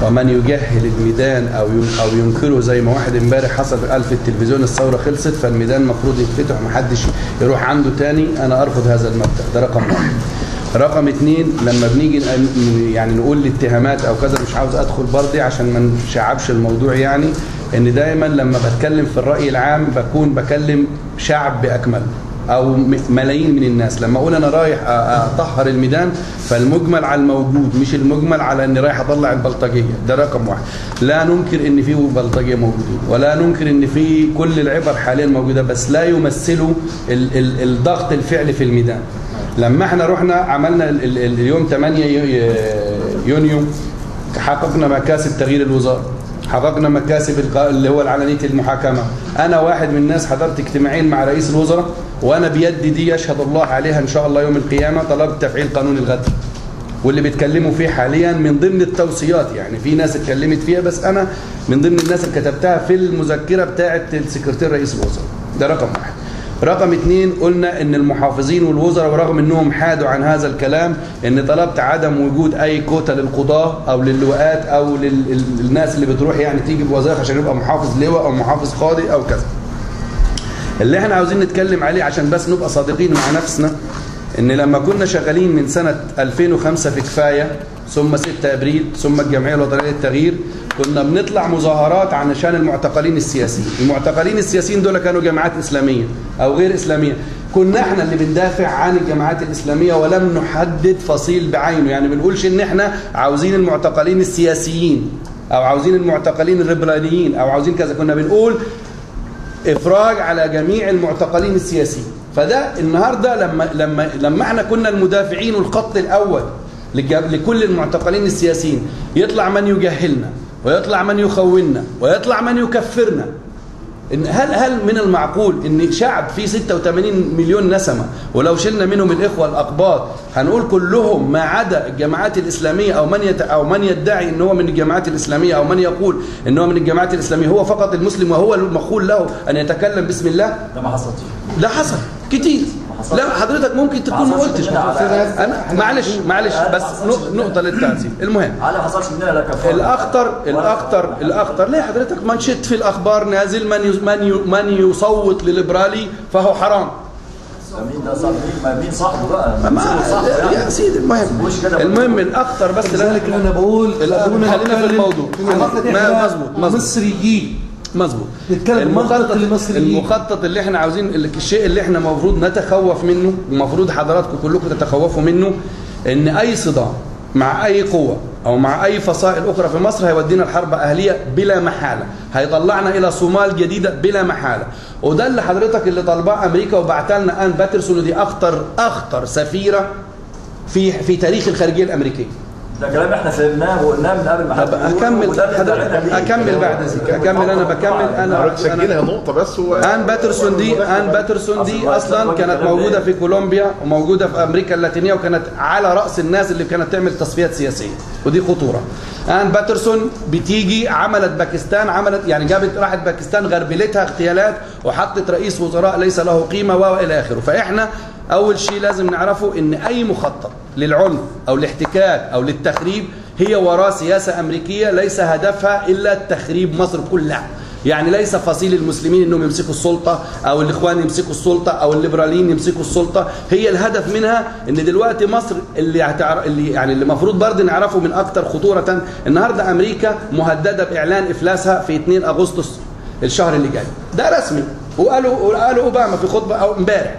ومن يجهل الميدان او او ينكره زي ما واحد امبارح حصل قال في التلفزيون الثوره خلصت فالميدان المفروض يتفتح ومحدش يروح عنده تاني انا ارفض هذا المبدا ده رقم واحد رقم اتنين لما بنيجي يعني نقول الاتهامات او كذا مش عاوز ادخل برضه عشان ما نشعبش الموضوع يعني ان دايما لما بتكلم في الراي العام بكون بكلم شعب باكمله او ملايين من الناس لما اقول انا رايح اطهر الميدان فالمجمل على الموجود مش المجمل على اني رايح اطلع البلطجيه ده رقم واحد لا ننكر ان في بلطجيه موجودين ولا ننكر ان في كل العبر حاليا موجوده بس لا يمثلوا ال ال الضغط الفعلي في الميدان لما احنا رحنا عملنا ال ال اليوم 8 يونيو حققنا مكاسب تغيير الوزاره حققنا مكاسب اللي هو العلنيه المحاكمه انا واحد من الناس حضرت اجتماعين مع رئيس الوزراء وانا بيدي دي يشهد الله عليها ان شاء الله يوم القيامه طلبت تفعيل قانون الغدر واللي بيتكلموا فيه حاليا من ضمن التوصيات يعني في ناس اتكلمت فيها بس انا من ضمن الناس اللي كتبتها في المذكره بتاعه السكرتير رئيس الوزراء ده رقم واحد رقم اثنين قلنا ان المحافظين والوزراء ورغم انهم حادوا عن هذا الكلام ان طلبت عدم وجود اي كوتا للقضاة او للواءات او للناس اللي بتروح يعني تيجي بوظائف عشان يبقى محافظ لواء او محافظ قاضي او كذا اللي احنا عاوزين نتكلم عليه عشان بس نبقى صادقين مع نفسنا ان لما كنا شغالين من سنة 2005 في كفاية ثم 6 ابريل ثم الجمعية الوطنية للتغيير كنا بنطلع مظاهرات عشان المعتقلين السياسيين المعتقلين السياسيين دول كانوا جماعات اسلامية او غير اسلامية كنا احنا اللي بندافع عن الجماعات الاسلامية ولم نحدد فصيل بعينه يعني بنقولش ان احنا عاوزين المعتقلين السياسيين او عاوزين المعتقلين الليبراليين او عاوزين كذا كنا بنقول افراج على جميع المعتقلين السياسيين فده النهارده لما لما لما احنا كنا المدافعين والخط الاول لكل المعتقلين السياسيين يطلع من يجهلنا ويطلع من يخوننا ويطلع من يكفرنا إن هل هل من المعقول ان شعب فيه 86 مليون نسمه ولو شلنا منهم الاخوه الاقباط هنقول كلهم ما عدا الجماعات الاسلاميه او من يت او من يدعي ان هو من الجماعات الاسلاميه او من يقول ان هو من الجماعات الاسلاميه هو فقط المسلم وهو المقول له ان يتكلم باسم الله ده ما حصلش لا حصل كتير لا حضرتك ممكن تكون ما قلتش انا معلش معلش بس نقطه للتعزيم المهم على ما حصلش مننا لا كفاره الاخطر الاخطر الاخطر ليه حضرتك منشط في الاخبار نازل من من من يصوت لليبرالي فهو حرام مين ده صاحب مين مين صاحبه بقى ما يا سيدي المهم المهم الاخطر بس لذلك انا بقول خلينا في الموضوع ما مظبوط مظبوط مصريين مظبوط نتكلم المخطط المصريين المخطط اللي احنا عاوزين الشيء اللي احنا المفروض نتخوف منه المفروض حضراتكم كلكم تتخوفوا منه ان اي صدام مع اي قوه او مع اي فصائل اخرى في مصر هيودينا الحرب اهليه بلا محاله هيطلعنا الى صومال جديده بلا محاله وده اللي حضرتك اللي طالباه امريكا وبعت لنا ان باترسون ودي اخطر اخطر سفيره في في تاريخ الخارجيه الامريكيه ده كلام احنا فهمناه وقلناه من قبل ما حد طب اكمل اكمل بعد ذلك اكمل انا بكمل انا تسجلها نقطه بس هو ان باترسون دي ان باترسون دي اصلا كانت موجوده في كولومبيا وموجوده في امريكا اللاتينيه وكانت على راس الناس اللي كانت تعمل تصفيات سياسيه ودي خطوره ان باترسون بتيجي عملت باكستان عملت يعني جابت راحت باكستان غربلتها اغتيالات وحطت رئيس وزراء ليس له قيمه والى اخره فاحنا اول شيء لازم نعرفه ان اي مخطط للعنف او الاحتكاك او للتخريب هي وراء سياسه امريكيه ليس هدفها الا تخريب مصر كلها يعني ليس فصيل المسلمين انهم يمسكوا السلطه او الاخوان يمسكوا السلطه او الليبراليين يمسكوا السلطه هي الهدف منها ان دلوقتي مصر اللي هتعر... اللي يعني اللي المفروض برضه نعرفه من اكثر خطوره النهارده امريكا مهدده باعلان افلاسها في 2 اغسطس الشهر اللي جاي ده رسمي وقالوا قالوا اوباما في خطبه او امبارح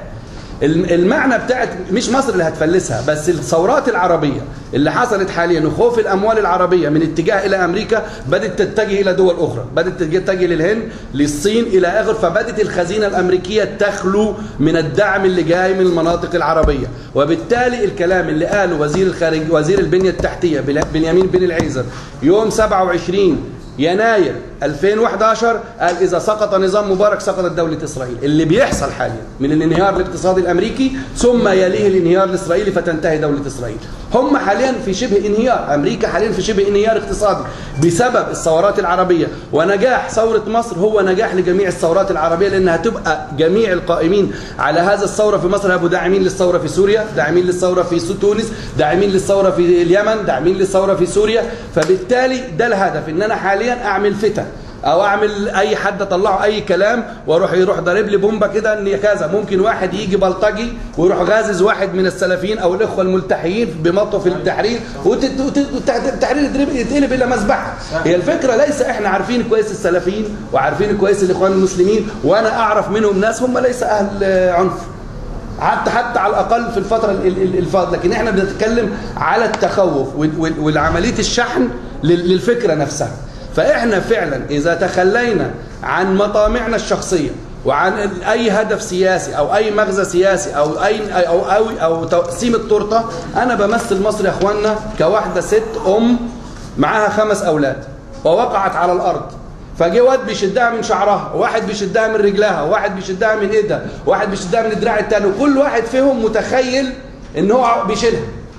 المعنى بتاعت مش مصر اللي هتفلسها بس الثورات العربية اللي حصلت حاليا وخوف الأموال العربية من اتجاه إلى أمريكا بدأت تتجه إلى دول أخرى بدأت تتجه للهند للصين إلى آخر فبدأت الخزينة الأمريكية تخلو من الدعم اللي جاي من المناطق العربية وبالتالي الكلام اللي قاله وزير الخارج وزير البنية التحتية بنيامين بن العيزر يوم 27 يناير 2011 قال إذا سقط نظام مبارك سقطت دولة إسرائيل اللي بيحصل حاليا من الانهيار الاقتصادي الأمريكي ثم يليه الانهيار الإسرائيلي فتنتهي دولة إسرائيل هم حاليا في شبه انهيار أمريكا حاليا في شبه انهيار اقتصادي بسبب الثورات العربية ونجاح ثورة مصر هو نجاح لجميع الثورات العربية لأنها تبقى جميع القائمين على هذا الثورة في مصر هيبقوا داعمين للثورة في سوريا داعمين للثورة في تونس داعمين للثورة في اليمن داعمين للثورة في سوريا فبالتالي ده الهدف ان انا حاليا اعمل فتن او اعمل اي حد اطلعه اي كلام واروح يروح ضارب لي بومبه كده ان كذا ممكن واحد يجي بلطجي ويروح غازز واحد من السلفيين او الاخوه الملتحيين بمطف التحرير والتحرير يتقلب الى مذبحه هي الفكره ليس احنا عارفين كويس السلفيين وعارفين كويس الاخوان المسلمين وانا اعرف منهم ناس هم ليس اهل عنف حتى حتى على الاقل في الفتره الفاضله لكن احنا بنتكلم على التخوف والعمليه الشحن للفكره نفسها فاحنا فعلا اذا تخلينا عن مطامعنا الشخصيه وعن اي هدف سياسي او اي مغزى سياسي او اي او او, أو تقسيم التورته انا بمثل مصر يا اخوانا كواحده ست ام معاها خمس اولاد ووقعت على الارض فجه واد بيشدها من شعرها وواحد بيشدها من رجلها وواحد بيشدها من ايدها وواحد بيشدها من الدراع الثاني وكل واحد فيهم متخيل ان هو بيشيلها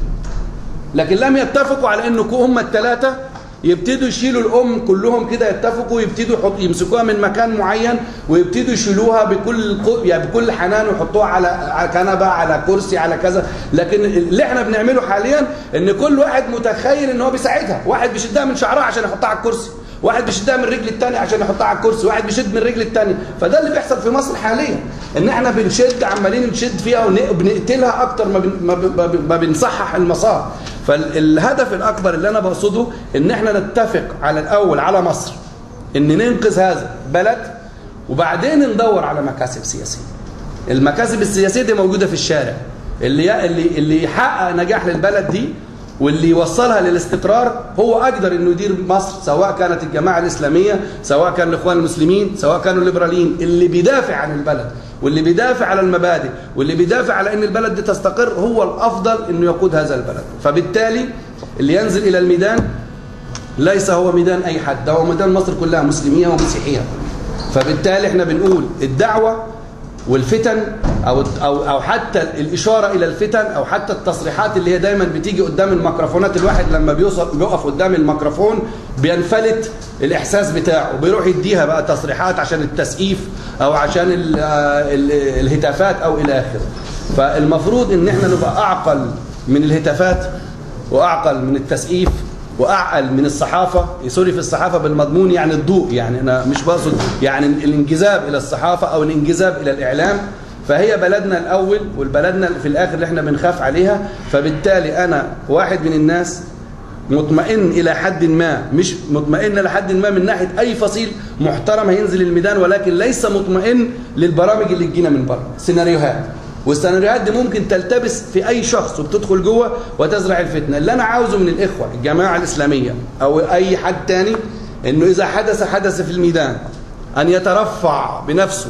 لكن لم يتفقوا على ان هم الثلاثه يبتدوا يشيلوا الام كلهم كده يتفقوا يبتدوا يحط يمسكوها من مكان معين ويبتدوا يشيلوها بكل يعني بكل حنان ويحطوها على كنبه على كرسي على كذا لكن اللي احنا بنعمله حاليا ان كل واحد متخيل ان هو بيساعدها واحد بيشدها من شعرها عشان يحطها على الكرسي واحد بيشدها من رجل الثاني عشان يحطها على الكرسي واحد بيشد من رجل الثاني فده اللي بيحصل في مصر حاليا ان احنا بنشد عمالين نشد فيها وبنقتلها اكتر ما, بن ما بنصحح المسار فالهدف الاكبر اللي انا بقصده ان احنا نتفق على الاول على مصر ان ننقذ هذا بلد وبعدين ندور على مكاسب سياسيه المكاسب السياسيه دي موجوده في الشارع اللي اللي اللي يحقق نجاح للبلد دي واللي يوصلها للاستقرار هو أقدر أنه يدير مصر سواء كانت الجماعة الإسلامية سواء كان الإخوان المسلمين سواء كانوا الليبراليين اللي بيدافع عن البلد واللي بيدافع على المبادئ واللي بيدافع على أن البلد دي تستقر هو الأفضل أنه يقود هذا البلد فبالتالي اللي ينزل إلى الميدان ليس هو ميدان أي حد ده هو ميدان مصر كلها مسلمية ومسيحية فبالتالي احنا بنقول الدعوة والفتن أو, أو, أو حتى الإشارة إلى الفتن أو حتى التصريحات اللي هي دايما بتيجي قدام الميكروفونات الواحد لما بيوصل بيقف قدام الميكروفون بينفلت الإحساس بتاعه بيروح يديها بقى تصريحات عشان التسقيف أو عشان ال ال الهتافات أو إلى آخره فالمفروض إن احنا نبقى أعقل من الهتافات وأعقل من التسقيف واعقل من الصحافه سوري في الصحافه بالمضمون يعني الضوء يعني انا مش بقصد يعني الانجذاب الى الصحافه او الانجذاب الى الاعلام فهي بلدنا الاول والبلدنا في الاخر اللي احنا بنخاف عليها فبالتالي انا واحد من الناس مطمئن الى حد ما مش مطمئن لحد ما من ناحيه اي فصيل محترم هينزل الميدان ولكن ليس مطمئن للبرامج اللي تجينا من بره سيناريوهات والسيناريوهات دي ممكن تلتبس في اي شخص وبتدخل جوه وتزرع الفتنه اللي انا عاوزه من الاخوه الجماعه الاسلاميه او اي حد تاني انه اذا حدث حدث في الميدان ان يترفع بنفسه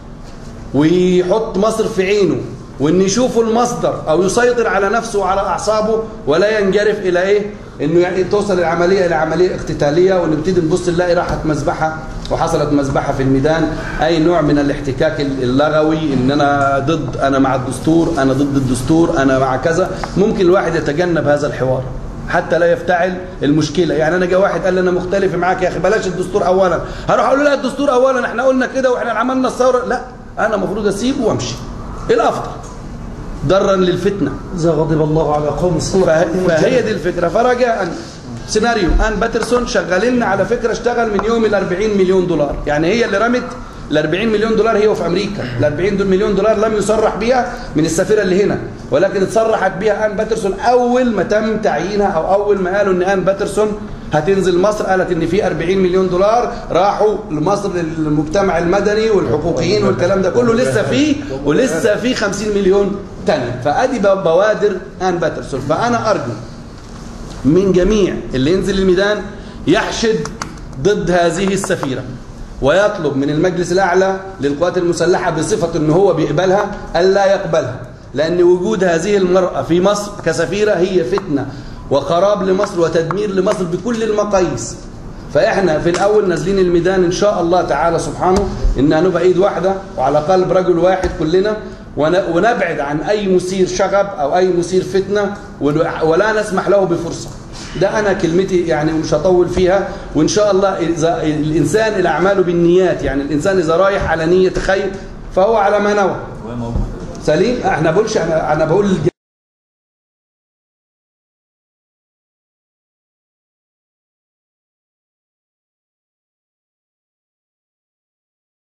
ويحط مصر في عينه وان يشوفوا المصدر او يسيطر على نفسه وعلى اعصابه ولا ينجرف الى ايه انه يعني توصل العمليه الى عمليه اقتتاليه ونبتدي نبص نلاقي راحت مذبحه وحصلت مذبحه في الميدان اي نوع من الاحتكاك اللغوي ان انا ضد انا مع الدستور انا ضد الدستور انا مع كذا ممكن الواحد يتجنب هذا الحوار حتى لا يفتعل المشكله يعني انا جاء واحد قال لي انا مختلف معاك يا اخي بلاش الدستور اولا هروح اقول له لا الدستور اولا احنا قلنا كده واحنا عملنا الثوره لا انا المفروض اسيبه وامشي الافضل ضرا للفتنه إذا غضب الله على قوم فه- فهي دي الفكره فرجاء سيناريو ان باترسون شغال لنا على فكره اشتغل من يوم ال 40 مليون دولار يعني هي اللي رمت ال 40 مليون دولار هي وفي امريكا ال 40 دول مليون دولار لم يصرح بها من السفيره اللي هنا ولكن اتصرحت بها ان باترسون اول ما تم تعيينها او اول ما قالوا ان ان باترسون هتنزل مصر قالت ان في 40 مليون دولار راحوا لمصر للمجتمع المدني والحقوقيين والكلام ده كله لسه فيه ولسه في 50 مليون تانية فادي بوادر ان باترسون فانا ارجو من جميع اللي ينزل الميدان يحشد ضد هذه السفيرة ويطلب من المجلس الأعلى للقوات المسلحة بصفة أنه هو بيقبلها ألا يقبلها لأن وجود هذه المرأة في مصر كسفيرة هي فتنة وخراب لمصر وتدمير لمصر بكل المقاييس فاحنا في الاول نازلين الميدان ان شاء الله تعالى سبحانه ان هنبقى ايد واحده وعلى قلب رجل واحد كلنا ون- ونبعد عن اي مثير شغب او اي مثير فتنه ول- ولا نسمح له بفرصه ده انا كلمتي يعني ومش هطول فيها وان شاء الله اذا الانسان الاعمال بالنيات يعني الانسان اذا رايح على نيه خير فهو على ما نوى هو موجود سليم احنا بقولش انا انا بقول